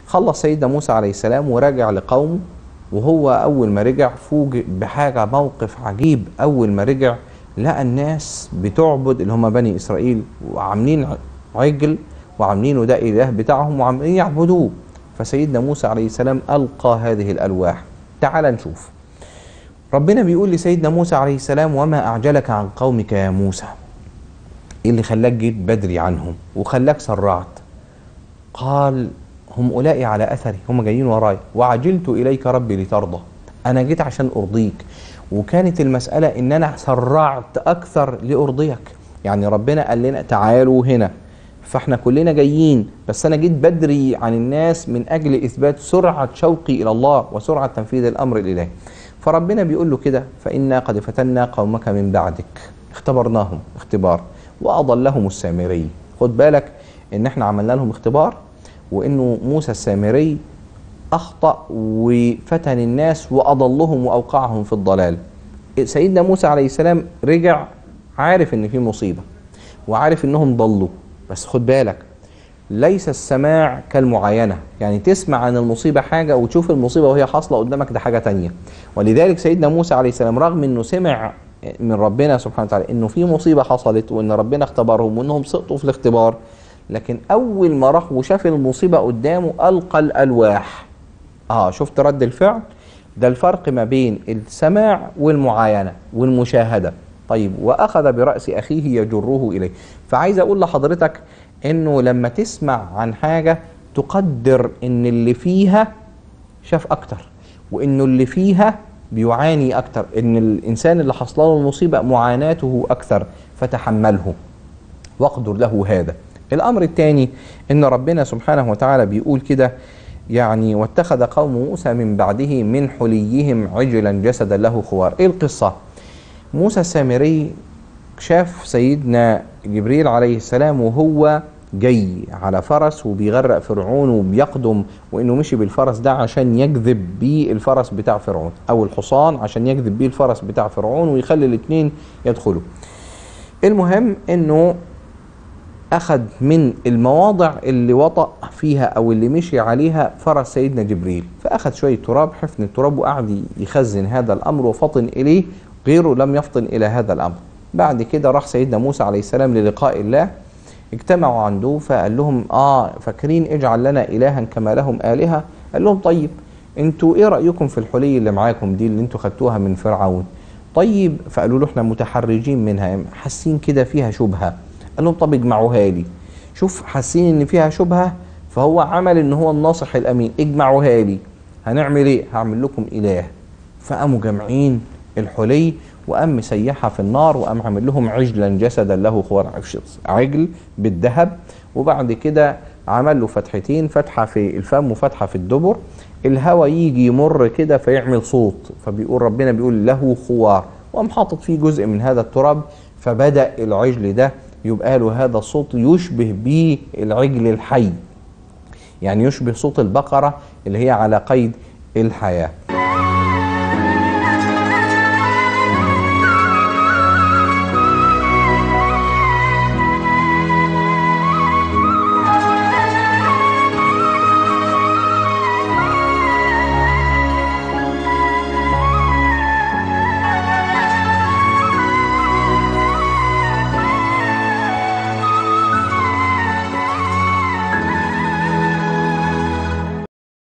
خلص سيدنا موسى عليه السلام ورجع لقومه وهو أول ما رجع فوجئ بحاجة موقف عجيب أول ما رجع لقى الناس بتعبد اللي هم بني إسرائيل وعاملين عجل وعاملينه ده إله بتاعهم وعاملين يعبدوه فسيدنا موسى عليه السلام ألقى هذه الألواح تعال نشوف ربنا بيقول لسيدنا موسى عليه السلام وما أعجلك عن قومك يا موسى إيه اللي خلاك جيت بدري عنهم وخلاك سرعت قال هم أولئي على أثري هم جايين وراي وعجلت إليك ربي لترضى أنا جيت عشان أرضيك وكانت المسألة إن أنا سرعت أكثر لأرضيك يعني ربنا قال لنا تعالوا هنا فاحنا كلنا جايين بس انا جيت بدري عن الناس من اجل اثبات سرعه شوقي الى الله وسرعه تنفيذ الامر الالهي فربنا بيقول له كده فانا قد فتنا قومك من بعدك اختبرناهم اختبار واضلهم السامري خد بالك ان احنا عملنا لهم اختبار وانه موسى السامري اخطا وفتن الناس واضلهم واوقعهم في الضلال سيدنا موسى عليه السلام رجع عارف ان في مصيبه وعارف انهم ضلوا بس خد بالك ليس السماع كالمعاينة يعني تسمع عن المصيبة حاجة وتشوف المصيبة وهي حاصلة قدامك ده حاجة تانية ولذلك سيدنا موسى عليه السلام رغم انه سمع من ربنا سبحانه وتعالى انه في مصيبة حصلت وان ربنا اختبرهم وانهم سقطوا في الاختبار لكن اول ما راح وشاف المصيبة قدامه القى الالواح اه شفت رد الفعل ده الفرق ما بين السماع والمعاينة والمشاهدة طيب واخذ براس اخيه يجره اليه فعايز اقول لحضرتك انه لما تسمع عن حاجه تقدر ان اللي فيها شاف اكتر وانه اللي فيها بيعاني اكتر ان الانسان اللي حصل له المصيبه معاناته اكثر فتحمله واقدر له هذا الامر الثاني ان ربنا سبحانه وتعالى بيقول كده يعني واتخذ قوم موسى من بعده من حليهم عجلا جسدا له خوار ايه القصه موسى السامري شاف سيدنا جبريل عليه السلام وهو جاي على فرس وبيغرق فرعون وبيقدم وانه مشي بالفرس ده عشان يجذب بيه الفرس بتاع فرعون او الحصان عشان يجذب بيه الفرس بتاع فرعون ويخلي الاثنين يدخلوا المهم انه اخذ من المواضع اللي وطأ فيها او اللي مشي عليها فرس سيدنا جبريل فاخذ شويه تراب حفن التراب وقعد يخزن هذا الامر وفطن اليه غيره لم يفطن الى هذا الامر بعد كده راح سيدنا موسى عليه السلام للقاء الله اجتمعوا عنده فقال لهم اه فاكرين اجعل لنا الها كما لهم الهه قال لهم طيب انتوا ايه رايكم في الحلي اللي معاكم دي اللي انتوا خدتوها من فرعون طيب فقالوا له احنا متحرجين منها حاسين كده فيها شبهه قال لهم طب اجمعوها لي شوف حاسين ان فيها شبهه فهو عمل ان هو الناصح الامين اجمعوها لي هنعمل ايه هعمل لكم اله فقاموا جامعين الحلي وقام مسيحها في النار وقام عامل لهم عجلا جسدا له خوار عجل بالذهب وبعد كده عمل له فتحتين فتحه في الفم وفتحه في الدبر الهواء يجي يمر كده فيعمل صوت فبيقول ربنا بيقول له خوار وقام حاطط فيه جزء من هذا التراب فبدا العجل ده يبقى له هذا الصوت يشبه به العجل الحي يعني يشبه صوت البقره اللي هي على قيد الحياه